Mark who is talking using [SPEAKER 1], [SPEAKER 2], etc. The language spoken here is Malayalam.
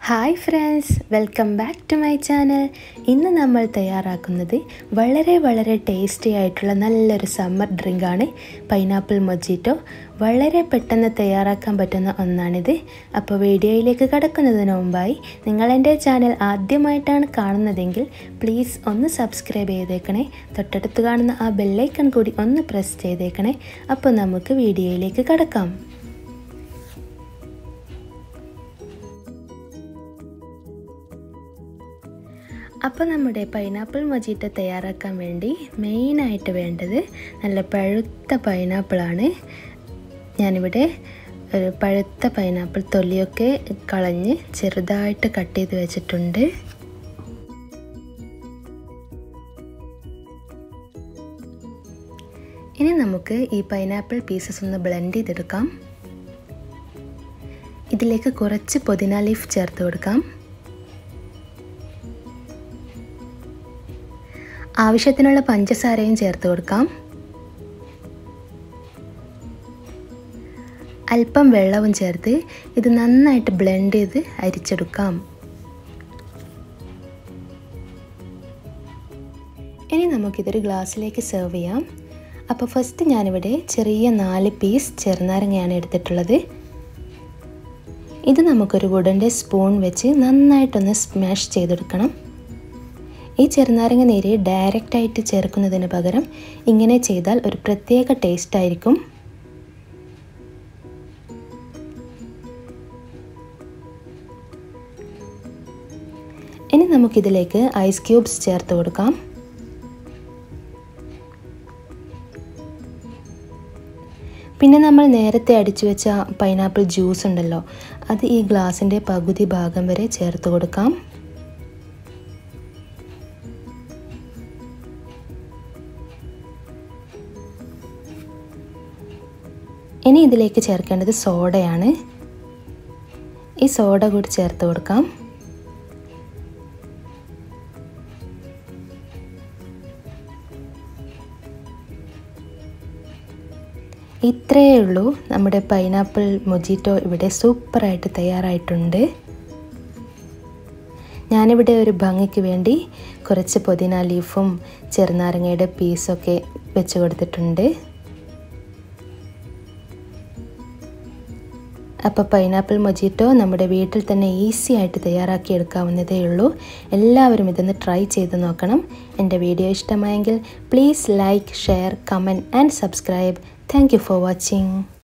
[SPEAKER 1] hi friends welcome back to my channel ഇന്ന് നമ്മൾ തയ്യാറാക്കുന്നത് വളരെ വളരെ ടേസ്റ്റി ആയിട്ടുള്ള നല്ലൊരു സമ്മർ ഡ്രിങ്കാണ് പൈനാപ്പിൾ മൊജിറ്റോ വളരെ പെട്ടെന്ന് തയ്യാറാക്കാൻ പറ്റുന്ന ഒന്നാണിത് അപ്പോൾ വീഡിയോയിലേക്ക് കടക്കുന്നതിന് മുമ്പായി നിങ്ങൾ എൻ്റെ ചാനൽ ആദ്യമായിട്ടാണ് കാണുന്നതെങ്കിൽ പ്ലീസ് ഒന്ന് സബ്സ്ക്രൈബ് ചെയ്തേക്കണേ തൊട്ടടുത്ത് കാണുന്ന ആ ബെല്ലൈക്കൺ കൂടി ഒന്ന് പ്രസ് ചെയ്തേക്കണേ അപ്പോൾ നമുക്ക് വീഡിയോയിലേക്ക് കടക്കാം അപ്പോൾ നമ്മുടെ പൈനാപ്പിൾ മൊജീറ്റ തയ്യാറാക്കാൻ വേണ്ടി മെയിനായിട്ട് വേണ്ടത് നല്ല പഴുത്ത പൈനാപ്പിളാണ് ഞാനിവിടെ ഒരു പഴുത്ത പൈനാപ്പിൾ തൊലിയൊക്കെ കളഞ്ഞ് ചെറുതായിട്ട് കട്ട് ചെയ്ത് വെച്ചിട്ടുണ്ട് ഇനി നമുക്ക് ഈ പൈനാപ്പിൾ പീസസ് ഒന്ന് ബ്ലെൻഡ് ചെയ്തെടുക്കാം ഇതിലേക്ക് കുറച്ച് പുതിന ലീഫ് ചേർത്ത് കൊടുക്കാം ആവശ്യത്തിനുള്ള പഞ്ചസാരയും ചേർത്ത് കൊടുക്കാം അല്പം വെള്ളവും ചേർത്ത് ഇത് നന്നായിട്ട് ബ്ലെൻഡ് ചെയ്ത് അരിച്ചെടുക്കാം ഇനി നമുക്കിതൊരു ഗ്ലാസ്സിലേക്ക് സെർവ് ചെയ്യാം അപ്പോൾ ഫസ്റ്റ് ഞാനിവിടെ ചെറിയ നാല് പീസ് ചെറുനാരങ്ങയാണ് എടുത്തിട്ടുള്ളത് ഇത് നമുക്കൊരു വുഡൻ്റെ സ്പൂൺ വെച്ച് നന്നായിട്ടൊന്ന് സ്മാഷ് ചെയ്തെടുക്കണം ഈ ചെറുനാരങ്ങ നീര് ഡയറക്റ്റായിട്ട് ചേർക്കുന്നതിന് പകരം ഇങ്ങനെ ചെയ്താൽ ഒരു പ്രത്യേക ടേസ്റ്റ് ആയിരിക്കും ഇനി നമുക്കിതിലേക്ക് ഐസ് ക്യൂബ്സ് ചേർത്ത് കൊടുക്കാം പിന്നെ നമ്മൾ നേരത്തെ അടിച്ചു വെച്ച പൈനാപ്പിൾ ജ്യൂസ് ഉണ്ടല്ലോ അത് ഈ ഗ്ലാസിൻ്റെ പകുതി ഭാഗം വരെ ചേർത്ത് കൊടുക്കാം ഇനി ഇതിലേക്ക് ചേർക്കേണ്ടത് സോഡയാണ് ഈ സോഡ കൂടി ചേർത്ത് കൊടുക്കാം ഇത്രയേ ഉള്ളൂ നമ്മുടെ പൈനാപ്പിൾ മൊജിറ്റോ ഇവിടെ സൂപ്പറായിട്ട് തയ്യാറായിട്ടുണ്ട് ഞാനിവിടെ ഒരു ഭംഗിക്ക് വേണ്ടി കുറച്ച് പുതിന ലീഫും ചെറുനാരങ്ങയുടെ പീസൊക്കെ വെച്ച് കൊടുത്തിട്ടുണ്ട് അപ്പോൾ പൈനാപ്പിൾ മൊജിറ്റോ നമ്മുടെ വീട്ടിൽ തന്നെ ഈസി ആയിട്ട് തയ്യാറാക്കി എടുക്കാവുന്നതേ ഉള്ളൂ എല്ലാവരും ഇതൊന്ന് ട്രൈ ചെയ്ത് നോക്കണം എൻ്റെ വീഡിയോ ഇഷ്ടമായെങ്കിൽ please like share comment and subscribe thank for watching